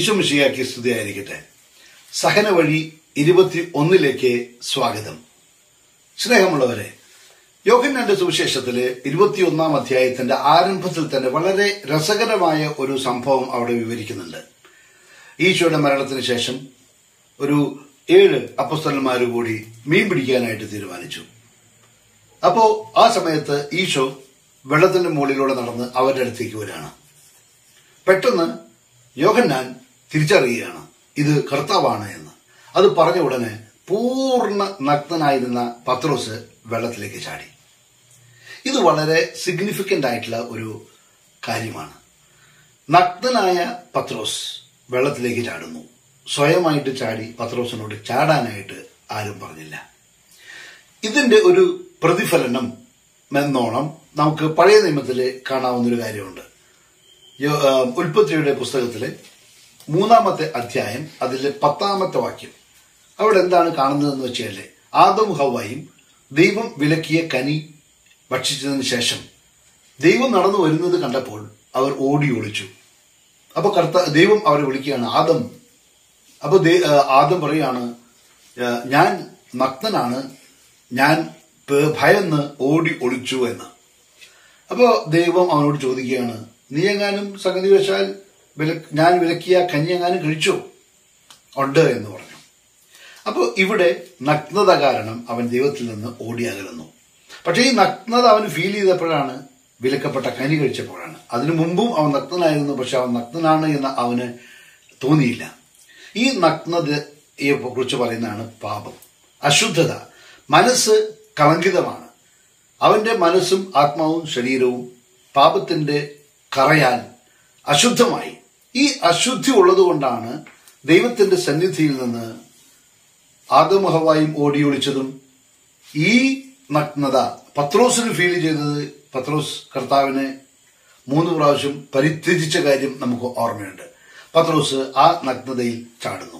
ഈശോമിഷിയാക്കി സ്തുതിയായിരിക്കട്ടെ സഹന വഴി ഇരുപത്തി ഒന്നിലേക്ക് സ്വാഗതം സ്നേഹമുള്ളവരെ യോഹന്നാന്റെ സുവിശേഷത്തിലെ ഇരുപത്തിയൊന്നാം അധ്യായത്തിന്റെ ആരംഭത്തിൽ തന്നെ വളരെ രസകരമായ ഒരു സംഭവം അവിടെ വിവരിക്കുന്നുണ്ട് ഈശോയുടെ മരണത്തിന് ശേഷം ഒരു ഏഴ് അപ്പസ്തലന്മാർ കൂടി മീൻ പിടിക്കാനായിട്ട് തീരുമാനിച്ചു അപ്പോ ആ സമയത്ത് ഈശോ വെള്ളത്തിന്റെ മുകളിലൂടെ നടന്ന് അവരുടെ അടുത്തേക്ക് വരികയാണ് പെട്ടെന്ന് യോഹന്നാൻ തിരിച്ചറിയുകയാണ് ഇത് കർത്താവാണ് എന്ന് അത് പറഞ്ഞ ഉടനെ പൂർണ്ണ നഗ്നനായിരുന്ന പത്രോസ് വെള്ളത്തിലേക്ക് ചാടി ഇത് വളരെ സിഗ്നിഫിക്കന്റ് ആയിട്ടുള്ള ഒരു കാര്യമാണ് നഗ്നനായ പത്രോസ് വെള്ളത്തിലേക്ക് ചാടുന്നു സ്വയമായിട്ട് ചാടി പത്രോസിനോട് ചാടാനായിട്ട് ആരും പറഞ്ഞില്ല ഇതിന്റെ ഒരു പ്രതിഫലനം എന്നോണം നമുക്ക് പഴയ നിയമത്തിൽ കാണാവുന്ന ഒരു കാര്യമുണ്ട് യോ- ആ, ഉൽപ്പത്തിയുടെ പുസ്തകത്തിലെ മൂന്നാമത്തെ അധ്യായം അതിലെ പത്താമത്തെ വാക്യം അവിടെ എന്താണ് കാണുന്നതെന്ന് വെച്ചാല് ആദം ഹവായും ദൈവം വിലക്കിയ കനി ഭക്ഷിച്ചതിന് ശേഷം ദൈവം നടന്നു വരുന്നത് കണ്ടപ്പോൾ അവർ ഓടി ഒളിച്ചു അപ്പൊ കർത്ത ദൈവം അവരെ വിളിക്കുകയാണ് ആദം അപ്പൊ ദേ- ആ, ആദം പറയാണ് "ആ, ഞാൻ നഗ്നനാണ് ഞാൻ പേ- ഭയന്ന് ഓടി ഒളിച്ചു എന്ന് അപ്പോ ദൈവം അവനോട് ചോദിക്കുകയാണ് നീ എങ്ങാനും സംഗതി വശാൽ വില- ഞാൻ വിലക്കിയ കഞ്ഞി എങ്ങാനും കഴിച്ചോ ഉണ്ട് എന്ന് പറഞ്ഞു അപ്പോ ഇവിടെ നഗ്നത കാരണം അവൻ ദൈവത്തിൽ നിന്ന് ഓടി അകലുന്നു പക്ഷേ ഈ നഗ്നത അവന് ഫീൽ ചെയ്തപ്പോഴാണ് വിലക്കപ്പെട്ട കനി കഴിച്ചപ്പോഴാണ് അതിനു മുമ്പും അവൻ നഗ്നനായിരുന്നു പക്ഷെ അവൻ നഗ്നനാണ് എന്ന് അവന് തോന്നിയില്ല ഈ നഗ്നതയെ കുറിച്ച് പറയുന്നതാണ് പാപം അശുദ്ധത മനസ്സ് കളങ്കിതമാണ് അവന്റെ മനസ്സും ആത്മാവും ശരീരവും പാപത്തിന്റെ കറയാൽ അശുദ്ധമായി ഈ അശുദ്ധി ഉള്ളതുകൊണ്ടാണ് ദൈവത്തിന്റെ സന്നിധിയിൽ നിന്ന് ആദമഹവായും ഓടി ഒളിച്ചതും ഈ നഗ്നത പത്രോസിന് ഫീൽ ചെയ്തത് പത്രോസ് കർത്താവിനെ മൂന്ന് പ്രാവശ്യം പരിത്യജിച്ച കാര്യം നമുക്ക് ഓർമ്മയുണ്ട് പത്രോസ് ആ നഗ്നതയിൽ ചാടുന്നു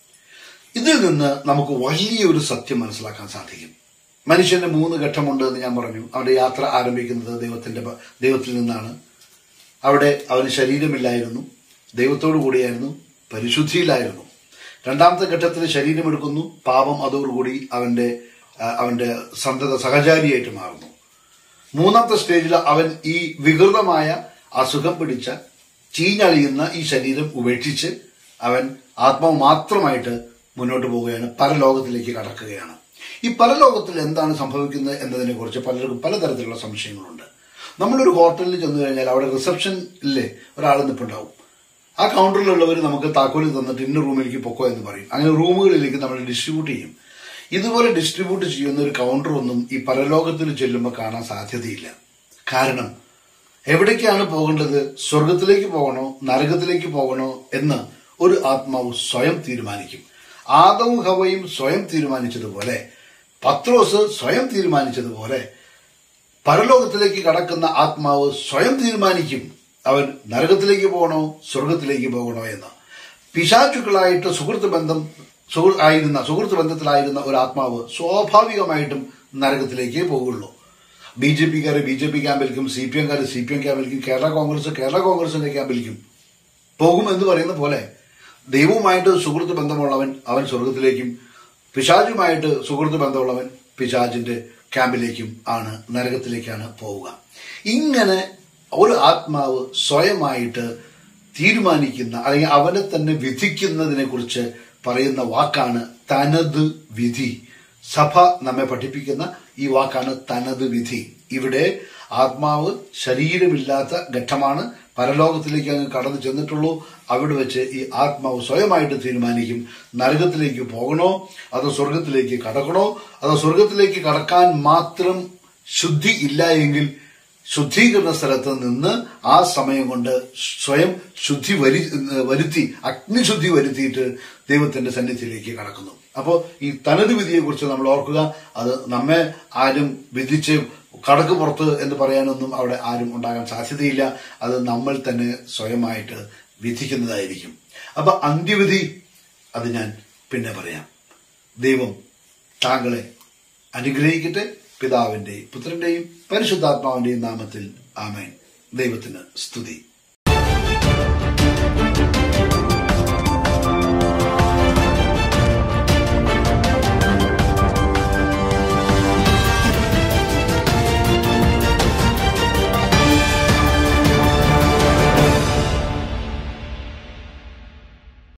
ഇതിൽ നിന്ന് നമുക്ക് വലിയൊരു സത്യം മനസ്സിലാക്കാൻ സാധിക്കും മനുഷ്യന്റെ മൂന്ന് ഘട്ടമുണ്ട് എന്ന് ഞാൻ പറഞ്ഞു അവന്റെ യാത്ര ആരംഭിക്കുന്നത് ദൈവത്തിന്റെ പ- ദൈവത്തിൽ നിന്നാണ് അവിടെ അവന് ശരീരമില്ലായിരുന്നു ദൈവത്തോടു കൂടിയായിരുന്നു പരിശുദ്ധിയിലായിരുന്നു രണ്ടാമത്തെ ഘട്ടത്തിൽ ശരീരമെടുക്കുന്നു പാപം അതോടുകൂടി അവന്റെ ആ, അവന്റെ സന്തത സഹചാരിയായിട്ട് മാറുന്നു മൂന്നാമത്തെ സ്റ്റേജിൽ അവൻ ഈ വികൃതമായ അസുഖം പിടിച്ച ചീഞ്ഞളിയുന്ന ഈ ശരീരം ഉപേക്ഷിച്ച് അവൻ ആത്മാവ് മാത്രമായിട്ട് മുന്നോട്ട് പോവുകയാണ് പരലോകത്തിലേക്ക് കടക്കുകയാണ് ഈ പരലോകത്തിൽ എന്താണ് സംഭവിക്കുന്നത് എന്നതിനെ കുറിച്ച് പലർക്കും പലതരത്തിലുള്ള സംശയങ്ങളുണ്ട് നമ്മളൊരു ഹോട്ടലിൽ ചെന്ന് കഴിഞ്ഞാൽ അവിടെ റിസപ്ഷനിലെ ഒരാൾ നിൽപ്പുണ്ടാവും ആ കൗണ്ടറിലുള്ളവർ നമുക്ക് താക്കോല് തന്നിട്ട് ഇന്ന റൂമിലേക്ക് പൊക്കോ എന്ന് പറയും അങ്ങനെ റൂമുകളിലേക്ക് നമ്മൾ ഡിസ്ട്രിബ്യൂട്ട് ചെയ്യും ഇതുപോലെ ഡിസ്ട്രിബ്യൂട്ട് ചെയ്യുന്ന ഒരു കൗണ്ടർ ഒന്നും ഈ പരലോകത്തിൽ ചെല്ലുമ്പോൾ കാണാൻ സാധ്യതയില്ല കാരണം എവിടേക്കാണ് പോകേണ്ടത് സ്വർഗത്തിലേക്ക് പോകണോ നരകത്തിലേക്ക് പോകണോ എന്ന് ഒരു ആത്മാവ് സ്വയം തീരുമാനിക്കും ആദവും ഹവയും സ്വയം തീരുമാനിച്ചതുപോലെ പത്രോസ് സ്വയം തീരുമാനിച്ചതുപോലെ പരലോകത്തിലേക്ക് കടക്കുന്ന ആത്മാവ് സ്വയം തീരുമാനിക്കും അവൻ നരകത്തിലേക്ക് പോകണോ സ്വർഗത്തിലേക്ക് പോകണോ എന്ന് പിശാചുക്കളായിട്ട് സുഹൃത്ത് ബന്ധം സുഹൃ- ആയിരുന്ന സുഹൃത്ത് ബന്ധത്തിലായിരുന്ന ഒരു ആത്മാവ് സ്വാഭാവികമായിട്ടും നരകത്തിലേക്കേ പോകുള്ളൂ ബി ജെ പിക്കാർ ബി ജെ പി ക്യാമ്പിലേക്കും സി പി എംകാർ സി പി എം ക്യാമ്പിലേക്കും കേരള കോൺഗ്രസ് കേരള കോൺഗ്രസിന്റെ ക്യാമ്പിലേക്കും പോകും എന്ന് പറയുന്ന പോലെ ദൈവവുമായിട്ട് സുഹൃത്ത് ബന്ധമുള്ളവൻ അവൻ സ്വർഗത്തിലേക്കും പിശാചുമായിട്ട് സുഹൃത്ത് ബന്ധമുള്ളവൻ പിശാചിന്റെ ക്യാമ്പിലേക്കും ആണ് നരകത്തിലേക്കാണ് പോവുക ഇങ്ങനെ ഒരു ആത്മാവ് സ്വയമായിട്ട് തീരുമാനിക്കുന്ന അല്ലെങ്കിൽ അവനെ തന്നെ വിധിക്കുന്നതിനെ കുറിച്ച് പറയുന്ന വാക്കാണ് തനത് വിധി സഭ നമ്മെ പഠിപ്പിക്കുന്ന ഈ വാക്കാണ് തനത് വിധി ഇവിടെ ആത്മാവ് ശരീരമില്ലാത്ത ഘട്ടമാണ് പരലോകത്തിലേക്ക് അങ്ങ് കടന്നു ചെന്നിട്ടുള്ളൂ അവിടെ വെച്ച് ഈ ആത്മാവ് സ്വയമായിട്ട് തീരുമാനിക്കും നരകത്തിലേക്ക് പോകണോ അതോ സ്വർഗത്തിലേക്ക് കടക്കണോ അതോ സ്വർഗത്തിലേക്ക് കടക്കാൻ മാത്രം ശുദ്ധി ഇല്ല എങ്കിൽ ശുദ്ധീകരണ സ്ഥലത്ത് നിന്ന് ആ സമയം കൊണ്ട് സ്വയം ശുദ്ധി വരി വരുത്തി അഗ്നിശുദ്ധി വരുത്തിയിട്ട് ദൈവത്തിന്റെ സന്നിധിയിലേക്ക് കടക്കുന്നു അപ്പോൾ ഈ തനത് വിധിയെ കുറിച്ച് നമ്മൾ ഓർക്കുക അത് നമ്മെ ആരും വിധിച്ച് കടക്ക് പുറത്ത് എന്ന് പറയാനൊന്നും അവിടെ ആരും ഉണ്ടാകാൻ സാധ്യതയില്ല അത് നമ്മൾ തന്നെ സ്വയമായിട്ട് വിധിക്കുന്നതായിരിക്കും അപ്പൊ അന്ത്യവിധി അത് ഞാൻ പിന്നെ പറയാം ദൈവം താങ്കളെ അനുഗ്രഹിക്കട്ടെ പിതാവിന്റെയും പുത്രന്റെയും പരിശുദ്ധാത്മാവിന്റെയും നാമത്തിൽ ആമേൻ ദൈവത്തിന് സ്തുതി